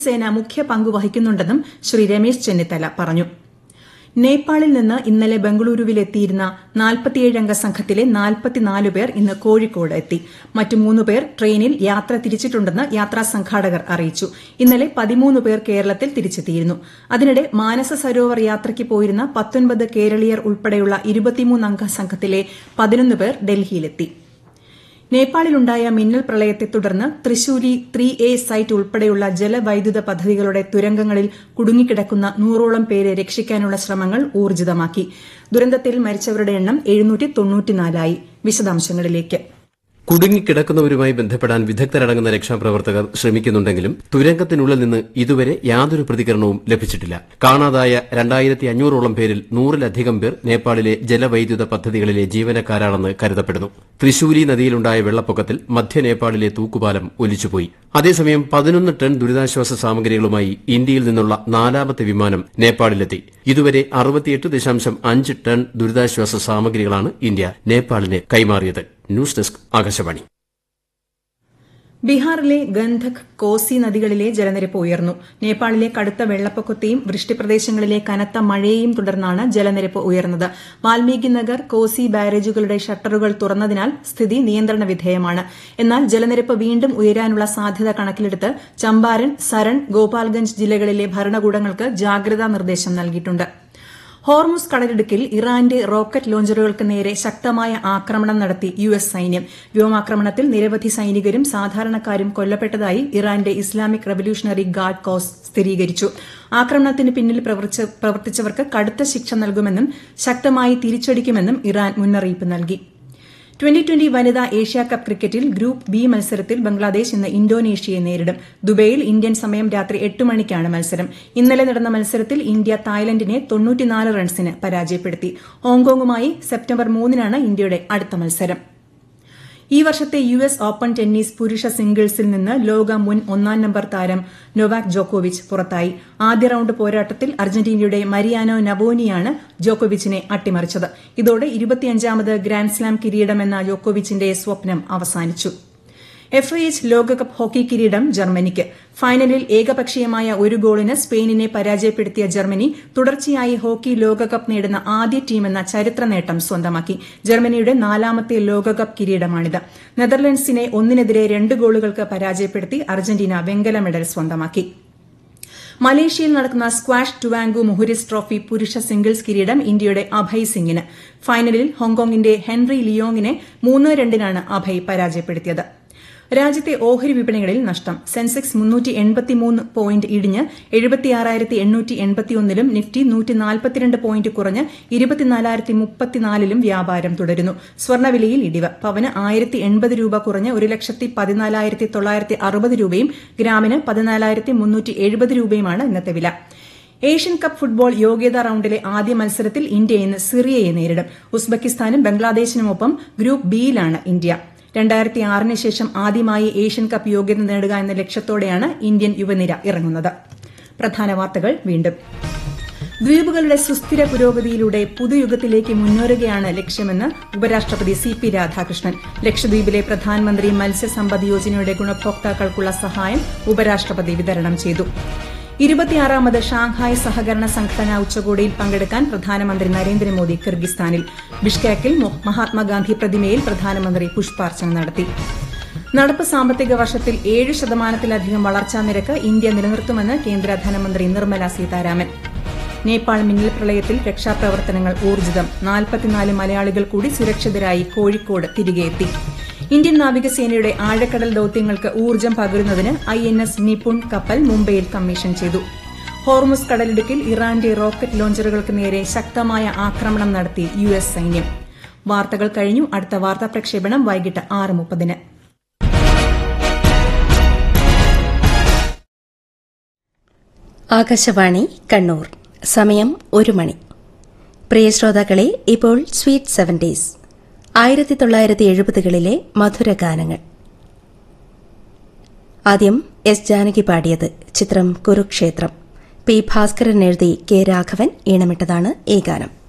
സേന മുഖ്യ പങ്ക് വഹിക്കുന്നുണ്ടെന്നും ശ്രീ രമേശ് ചെന്നിത്തല പറഞ്ഞു നേപ്പാളിൽ നിന്ന് ഇന്നലെ ബംഗളൂരുവിലെത്തിയിരുന്ന നാൽപ്പത്തിയേഴംഗ സംഘത്തിലെ നാൽപ്പത്തിനാല് പേർ ഇന്ന് കോഴിക്കോട് എത്തി മറ്റ് മൂന്ന് പേർ ട്രെയിനിൽ യാത്ര തിരിച്ചിട്ടുണ്ടെന്ന് യാത്രാ സംഘാടകർ അറിയിച്ചു ഇന്നലെ പതിമൂന്ന് പേർ കേരളത്തിൽ തിരിച്ചെത്തിയിരുന്നു അതിനിടെ മാനസ സരോവർ യാത്രയ്ക്ക് പോയിരുന്ന പത്തൊൻപത് കേരളീയർ ഉൾപ്പെടെയുള്ള ഇരുപത്തിമൂന്നംഗ സംഘത്തിലെ പതിനൊന്ന് പേർ ഡൽഹിയിലെത്തി നേപ്പാളിലുണ്ടായ മിന്നൽ പ്രളയത്തെ തുടർന്ന് തൃശൂലി ത്രീ എ സൈറ്റ് ഉൾപ്പെടെയുള്ള ജലവൈദ്യുത പദ്ധതികളുടെ തുരങ്കങ്ങളിൽ കുടുങ്ങിക്കിടക്കുന്ന നൂറോളം പേരെ രക്ഷിക്കാനുള്ള ശ്രമങ്ങൾ ഊർജിതമാക്കി ദുരന്തത്തിൽ മരിച്ചവരുടെ എണ്ണം ആയി വിശദാംശങ്ങളിലേക്ക് കുടുങ്ങിക്കിടക്കുന്നവരുമായി ബന്ധപ്പെടാൻ വിദഗ്ധരടങ്ങുന്ന രക്ഷാപ്രവർത്തകർ ശ്രമിക്കുന്നുണ്ടെങ്കിലും തുരങ്കത്തിനുള്ളിൽ നിന്ന് ഇതുവരെ യാതൊരു പ്രതികരണവും ലഭിച്ചിട്ടില്ല കാണാതായ രണ്ടായിരത്തി അഞ്ഞൂറോളം പേരിൽ നൂറിലധികം പേർ നേപ്പാളിലെ ജലവൈദ്യുത പദ്ധതികളിലെ ജീവനക്കാരാണെന്ന് കരുതപ്പെടുന്നു തൃശൂലി നദിയിലുണ്ടായ വെള്ളപ്പൊക്കത്തിൽ മധ്യ നേപ്പാളിലെ തൂക്കുപാലം ഒലിച്ചുപോയി അതേസമയം പതിനൊന്ന് ടൺ ദുരിതാശ്വാസ സാമഗ്രികളുമായി ഇന്ത്യയിൽ നിന്നുള്ള നാലാമത്തെ വിമാനം നേപ്പാളിലെത്തി ഇതുവരെ അറുപത്തിയെട്ട് ദശാംശം അഞ്ച് ടൺ ദുരിതാശ്വാസ സാമഗ്രികളാണ് ഇന്ത്യ നേപ്പാളിന് കൈമാറിയത് ന്യൂസ് ഡെസ്ക് ആകാശവാണി ബീഹാറിലെ ഗന്ധക് കോസി നദികളിലെ ജലനിരപ്പ് ഉയർന്നു നേപ്പാളിലെ കടുത്ത വെള്ളപ്പൊക്കത്തെയും വൃഷ്ടിപ്രദേശങ്ങളിലെ കനത്ത മഴയെയും തുടർന്നാണ് ജലനിരപ്പ് ഉയർന്നത് വാൽമീകി നഗർ കോസി ബാരേജുകളുടെ ഷട്ടറുകൾ തുറന്നതിനാൽ സ്ഥിതി നിയന്ത്രണ വിധേയമാണ് എന്നാൽ ജലനിരപ്പ് വീണ്ടും ഉയരാനുള്ള സാധ്യത കണക്കിലെടുത്ത് ചമ്പാരൻ സരൺ ഗോപാൽഗഞ്ച് ജില്ലകളിലെ ഭരണകൂടങ്ങൾക്ക് ജാഗ്രതാ നിർദ്ദേശം നൽകിയിട്ടുണ്ട് ഹോർമുസ് കടലിടുക്കിൽ ഇറാന്റെ റോക്കറ്റ് ലോഞ്ചറുകൾക്ക് നേരെ ശക്തമായ ആക്രമണം നടത്തി യു എസ് സൈന്യം വ്യോമാക്രമണത്തിൽ നിരവധി സൈനികരും സാധാരണക്കാരും കൊല്ലപ്പെട്ടതായി ഇറാന്റെ ഇസ്ലാമിക് റവല്യൂഷണറി ഗാർഡ് കോസ് സ്ഥിരീകരിച്ചു ആക്രമണത്തിന് പിന്നിൽ പ്രവർത്തിച്ചവർക്ക് കടുത്ത ശിക്ഷ നൽകുമെന്നും ശക്തമായി തിരിച്ചടിക്കുമെന്നും ഇറാൻ മുന്നറിയിപ്പ് നൽകി ട്വന്റി ട്വന്റി വനിതാ ഏഷ്യാകപ്പ് ക്രിക്കറ്റിൽ ഗ്രൂപ്പ് ബി മത്സരത്തിൽ ബംഗ്ലാദേശ് ഇന്ന് ഇന്തോനേഷ്യയെ നേരിടും ദുബൈയിൽ ഇന്ത്യൻ സമയം രാത്രി എട്ട് മണിക്കാണ് മത്സരം ഇന്നലെ നടന്ന മത്സരത്തിൽ ഇന്ത്യ തായ്ലൻഡിനെ റൺസിന് പരാജയപ്പെടുത്തി ഹോങ്കോങ്ങുമായി സെപ്റ്റംബർ മൂന്നിനാണ് ഇന്ത്യയുടെ അടുത്ത മത്സരം ഈ വർഷത്തെ യു എസ് ഓപ്പൺ ടെന്നീസ് പുരുഷ സിംഗിൾസിൽ നിന്ന് ലോക മുൻ ഒന്നാം നമ്പർ താരം നൊവാക് ജോക്കോവിച്ച് പുറത്തായി ആദ്യ റൌണ്ട് പോരാട്ടത്തിൽ അർജന്റീനയുടെ മരിയാനോ നവോനിയാണ് ജോക്കോവിച്ചിനെ അട്ടിമറിച്ചത് ഇതോടെ ഇരുപത്തിയഞ്ചാമത് ഗ്രാൻഡ്സ്ലാം കിരീടമെന്ന ജോക്കോവിച്ചിന്റെ സ്വപ്നം അവസാനിച്ചു എഫ് ഐ എച്ച് ലോകകപ്പ് ഹോക്കി കിരീടം ജർമ്മനിക്ക് ഫൈനലിൽ ഏകപക്ഷീയമായ ഒരു ഗോളിന് സ്പെയിനിനെ പരാജയപ്പെടുത്തിയ ജർമ്മനി തുടർച്ചയായി ഹോക്കി ലോകകപ്പ് നേടുന്ന ആദ്യ ടീമെന്ന ചരിത്ര നേട്ടം സ്വന്തമാക്കി ജർമ്മനിയുടെ നാലാമത്തെ ലോകകപ്പ് കിരീടമാണിത് നെതർലൻഡ്സിനെ ഒന്നിനെതിരെ രണ്ട് ഗോളുകൾക്ക് പരാജയപ്പെടുത്തി അർജന്റീന വെങ്കല മെഡൽ സ്വന്തമാക്കി മലേഷ്യയിൽ നടക്കുന്ന സ്ക്വാഷ് ടുവാങ്കു മുഹുരിസ് ട്രോഫി പുരുഷ സിംഗിൾസ് കിരീടം ഇന്ത്യയുടെ അഭയ് സിംഗിന് ഫൈനലിൽ ഹോങ്കോങ്ങിന്റെ ഹെൻറി ലിയോങ്ങിനെ മൂന്ന് രണ്ടിനാണ് അഭയ് പരാജയപ്പെടുത്തിയത് രാജ്യത്തെ ഓഹരി വിപണികളിൽ നഷ്ടം സെൻസെക്സ് മുന്നൂറ്റി എൺപത്തിമൂന്ന് പോയിന്റ് ഇടിഞ്ഞ് എഴുപത്തിയാറായിരത്തി എണ്ണൂറ്റി എൺപത്തിയൊന്നിലും നിഫ്റ്റി നൂറ്റി നാൽപ്പത്തിരണ്ട് പോയിന്റ് കുറഞ്ഞ് ഇരുപത്തിനാലായിരത്തി മുപ്പത്തിനാലിലും വ്യാപാരം തുടരുന്നു സ്വർണ്ണവിലയിൽ ഇടിവ് പവന് ആയിരത്തി എൺപത് രൂപ കുറഞ്ഞ് ഒരു ലക്ഷത്തി പതിനാലായിരത്തി തൊള്ളായിരത്തി അറുപത് രൂപയും ഗ്രാമിന് പതിനാലായിരത്തി മുന്നൂറ്റി എഴുപത് രൂപയുമാണ് ഇന്നത്തെ വില ഏഷ്യൻ കപ്പ് ഫുട്ബോൾ യോഗ്യതാ റൌണ്ടിലെ ആദ്യ മത്സരത്തിൽ ഇന്ത്യ ഇന്ന് സിറിയയെ നേരിടും ഉസ്ബെക്കിസ്ഥാനും ബംഗ്ലാദേശിനുമൊപ്പം ഗ്രൂപ്പ് ബിയിലാണ് ഇന്ത്യ രണ്ടായിരത്തി ആറിന് ശേഷം ആദ്യമായി ഏഷ്യൻ കപ്പ് യോഗ്യത നേടുക എന്ന ലക്ഷ്യത്തോടെയാണ് ഇന്ത്യൻ യുവനിര ഇറങ്ങുന്നത് പ്രധാന വാർത്തകൾ വീണ്ടും ദ്വീപുകളുടെ സുസ്ഥിര പുരോഗതിയിലൂടെ പുതുയുഗത്തിലേക്ക് മുന്നേറുകയാണ് ലക്ഷ്യമെന്ന് ഉപരാഷ്ട്രപതി സി പി രാധാകൃഷ്ണൻ ലക്ഷദ്വീപിലെ പ്രധാനമന്ത്രി മത്സ്യസമ്പദ് യോജനയുടെ ഗുണഭോക്താക്കൾക്കുള്ള സഹായം ഉപരാഷ്ട്രപതി വിതരണം ചെയ്തു ഇരുപത്തിയാറാമത് ഷാങ്ഹായ് സഹകരണ സംഘടനാ ഉച്ചകോടിയിൽ പങ്കെടുക്കാൻ പ്രധാനമന്ത്രി നരേന്ദ്രമോദി കിർഗിസ്ഥാനിൽ ബിഷ്കേക്കിൽ മഹാത്മാഗാന്ധി പ്രതിമയിൽ പ്രധാനമന്ത്രി പുഷ്പാർച്ചന നടത്തി നടപ്പ് സാമ്പത്തിക വർഷത്തിൽ ഏഴ് ശതമാനത്തിലധികം വളർച്ചാ നിരക്ക് ഇന്ത്യ നിലനിർത്തുമെന്ന് കേന്ദ്ര ധനമന്ത്രി നിർമ്മല സീതാരാമൻ നേപ്പാൾ മിന്നൽ പ്രളയത്തിൽ രക്ഷാപ്രവർത്തനങ്ങൾ ഊർജിതം നാൽപ്പത്തിനാല് മലയാളികൾ കൂടി സുരക്ഷിതരായി കോഴിക്കോട് തിരികെ എത്തി ഇന്ത്യൻ നാവികസേനയുടെ ആഴക്കടൽ ദൌത്യങ്ങൾക്ക് ഊർജ്ജം പകരുന്നതിന് ഐ എൻ എസ് നിപുൺ കപ്പൽ മുംബൈയിൽ കമ്മീഷൻ ചെയ്തു ഹോർമുസ് കടലിടുക്കിൽ ഇറാന്റെ റോക്കറ്റ് ലോഞ്ചറുകൾക്ക് നേരെ ശക്തമായ ആക്രമണം നടത്തി യു എസ് സൈന്യം വാർത്തകൾ കഴിഞ്ഞു അടുത്ത വാർത്താ പ്രക്ഷേപണം വൈകിട്ട് ആറ് മുപ്പതിന് ആകാശവാണി കണ്ണൂർ സമയം ഒരു മണി പ്രിയ ശ്രോതാക്കളെ ഇപ്പോൾ സ്വീറ്റ് സെവൻറ്റീസ് ആയിരത്തി തൊള്ളായിരത്തി എഴുപതുകളിലെ മധുരഗാനങ്ങൾ ആദ്യം എസ് ജാനകി പാടിയത് ചിത്രം കുരുക്ഷേത്രം പി ഭാസ്കരൻ എഴുതി കെ രാഘവൻ ഈണമിട്ടതാണ് ഈ ഗാനം